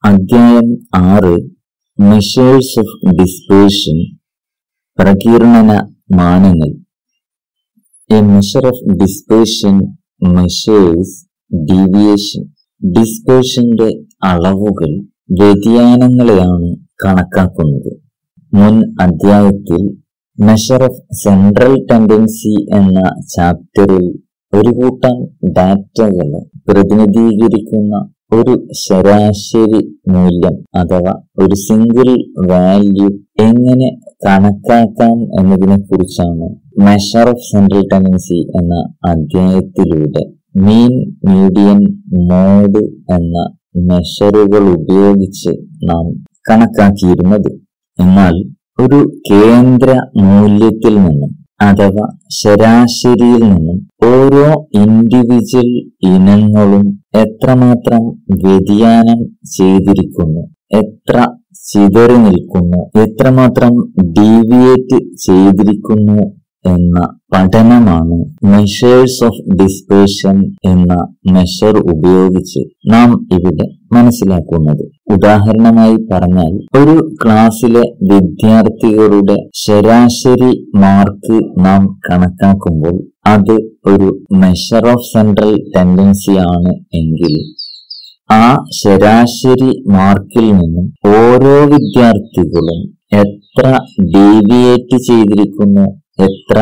അധ്യായം ആറ് measures of dispersion പ്രകീർണന മാനങ്ങൾ a measure of dispersion measures deviation ഡിസ്പേർഷന്റെ അളവുകൾ വ്യതിയാനങ്ങളെയാണ് കണക്കാക്കുന്നത് മുൻ അധ്യായത്തിൽ മെഷർ ഓഫ് സെൻട്രൽ ടെൻഡൻസി എന്ന ചാപ്റ്ററിൽ ഒരു കൂട്ടം ഡാറ്റകളെ പ്രതിനിധീകരിക്കുന്ന ഒരു ശരാശരി മൂല്യം അഥവാ ഒരു സിംഗിൾ വാല്യൂ എങ്ങനെ കണക്കാക്കാം എന്നതിനെ കുറിച്ചാണ് മെഷർ ഓഫ് സെൻട്രൽ ടെൻഡൻസി എന്ന അധ്യായത്തിലൂടെ മീൻ മീഡിയൻ മോഡ് എന്ന മെഷറുകൾ ഉപയോഗിച്ച് നാം കണക്കാക്കിയിരുന്നത് എന്നാൽ ഒരു കേന്ദ്ര മൂല്യത്തിൽ നിന്നും അഥവാ ശരാശരിയിൽ നിന്നും ഓരോ ഇൻഡിവിജ്വൽ ഇനങ്ങളും എത്രമാത്രം വ്യതിയാനം ചെയ്തിരിക്കുന്നു എത്ര ചിതറി നിൽക്കുന്നു എത്രമാത്രം ഡീവിയേറ്റ് ചെയ്തിരിക്കുന്നു എന്ന പഠനമാണ് മെഷേഴ്സ് ഓഫ് ഡിസ്പേർഷൻ എന്ന മെഷർ ഉപയോഗിച്ച് നാം ഇവിടെ മനസ്സിലാക്കുന്നത് ഉദാഹരണമായി പറഞ്ഞാൽ ഒരു ക്ലാസ്സിലെ വിദ്യാർത്ഥികളുടെ ശരാശരി മാർക്ക് നാം കണക്കാക്കുമ്പോൾ അത് ഒരു മെഷർ ഓഫ് സെൻട്രൽ ടെൻഡൻസി ആണ് എങ്കിൽ ആ ശരാശരി മാർക്കിൽ നിന്നും ഓരോ വിദ്യാർത്ഥികളും എത്ര ഡീവിയേറ്റ് ചെയ്തിരിക്കുന്നു എത്ര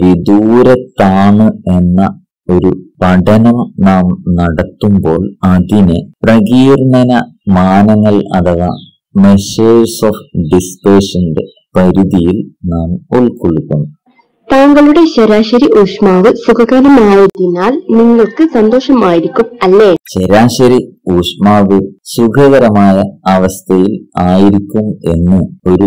വിദൂരത്താണ് എന്ന ഒരു പഠനം നാം നടത്തുമ്പോൾ അതിനെ പ്രകീർണന മാനങ്ങൾ അഥവാ മെഷേഴ്സ് ഓഫ് ഡിസ്പേഷന്റെ പരിധിയിൽ നാം ഉൾക്കൊള്ളിക്കുന്നു താങ്കളുടെ ശരാശരി ഊഷ്മാവ് സുഖകരമായതിനാൽ നിങ്ങൾക്ക് സന്തോഷമായിരിക്കും അല്ലേ ശരാശരി ഊഷ്മാവ് സുഖകരമായ അവസ്ഥയിൽ ആയിരിക്കും എന്ന് ഒരു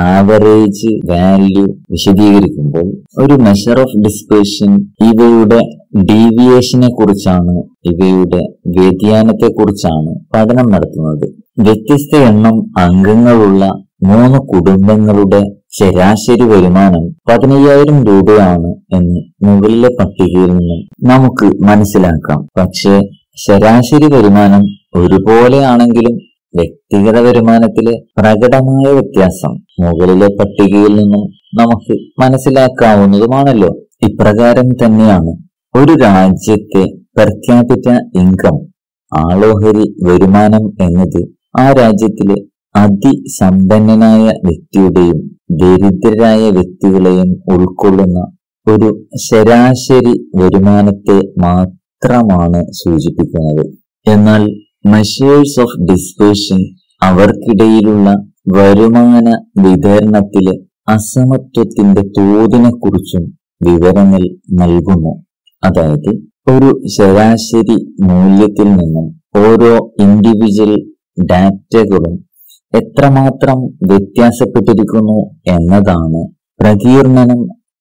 ആവറേജ് വാല്യൂ വിശദീകരിക്കുമ്പോൾ ഒരു മെഷർ ഓഫ് ഡിസ്പേഷൻ ഇവയുടെ ഡീവിയേഷനെ കുറിച്ചാണ് ഇവയുടെ വ്യതിയാനത്തെ കുറിച്ചാണ് പഠനം നടത്തുന്നത് വ്യത്യസ്ത എണ്ണം അംഗങ്ങളുള്ള മൂന്ന് കുടുംബങ്ങളുടെ ശരാശരി വരുമാനം പതിനയ്യായിരം രൂപയാണ് എന്ന് മുകളിലെ പട്ടികയിൽ നിന്നും നമുക്ക് മനസ്സിലാക്കാം പക്ഷേ ശരാശരി വരുമാനം ഒരുപോലെയാണെങ്കിലും വ്യക്തിഗത വരുമാനത്തിലെ പ്രകടമായ വ്യത്യാസം മുകളിലെ പട്ടികയിൽ നിന്നും നമുക്ക് മനസ്സിലാക്കാവുന്നതുമാണല്ലോ ഇപ്രകാരം തന്നെയാണ് ഒരു രാജ്യത്തെ പെർ ക്യാപിറ്റ ഇൻകം ആളോഹരി വരുമാനം എന്നത് ആ രാജ്യത്തിലെ അതിസമ്പന്നനായ വ്യക്തിയുടെയും ദരിദ്രരായ വ്യക്തികളെയും ഉൾക്കൊള്ളുന്ന ഒരു ശരാശരി വരുമാനത്തെ മാത്രമാണ് സൂചിപ്പിക്കുന്നത് എന്നാൽ മെഷേഴ്സ് ഓഫ് ഡിസ്പേഷൻ അവർക്കിടയിലുള്ള വരുമാന വിതരണത്തിലെ അസമത്വത്തിന്റെ തോതിനെ കുറിച്ചും വിവരങ്ങൾ നൽകുന്നു അതായത് ഒരു ശരാശരി മൂല്യത്തിൽ നിന്നും ഓരോ ഇൻഡിവിജ്വൽ ഡാറ്റകളും എത്രമാത്രം വ്യത്യാസപ്പെട്ടിരിക്കുന്നു എന്നതാണ് പ്രകീർണനം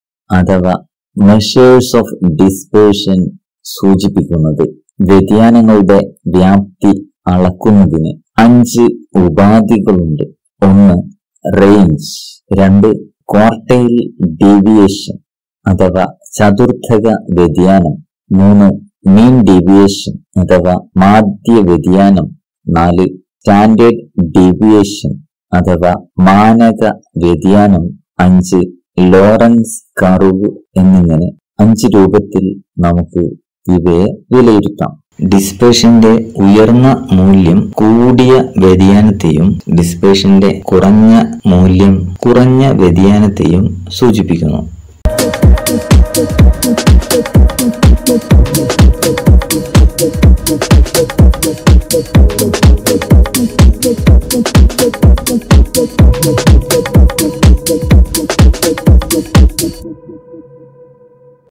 അഥവാ മെഷേഴ്സ് ഓഫ് ഡിസ്പേർഷൻ സൂചിപ്പിക്കുന്നത് വ്യതിയാനങ്ങളുടെ വ്യാപ്തി അളക്കുന്നതിന് അഞ്ച് ഉപാധികളുണ്ട് ഒന്ന് റേഞ്ച് രണ്ട് ക്വാർട്ടൈൽ ഡീവിയേഷൻ അഥവാ ചതുർത്ഥക വ്യതിയാനം മൂന്ന് മീൻ ഡീവിയേഷൻ അഥവാ മാധ്യ വ്യതിയാനം നാല് സ്റ്റാൻഡേർഡ് ഡീവിയേഷൻ അഥവാ മാനക വ്യതിയാനം അഞ്ച് ലോറൻസ് കർവ് എന്നിങ്ങനെ അഞ്ച് രൂപത്തിൽ നമുക്ക് ഇവയെ വിലയിരുത്താം ഡിസ്പേഷന്റെ ഉയർന്ന മൂല്യം കൂടിയ വ്യതിയാനത്തെയും ഡിസ്പേഷന്റെ കുറഞ്ഞ മൂല്യം കുറഞ്ഞ വ്യതിയാനത്തെയും സൂചിപ്പിക്കുന്നു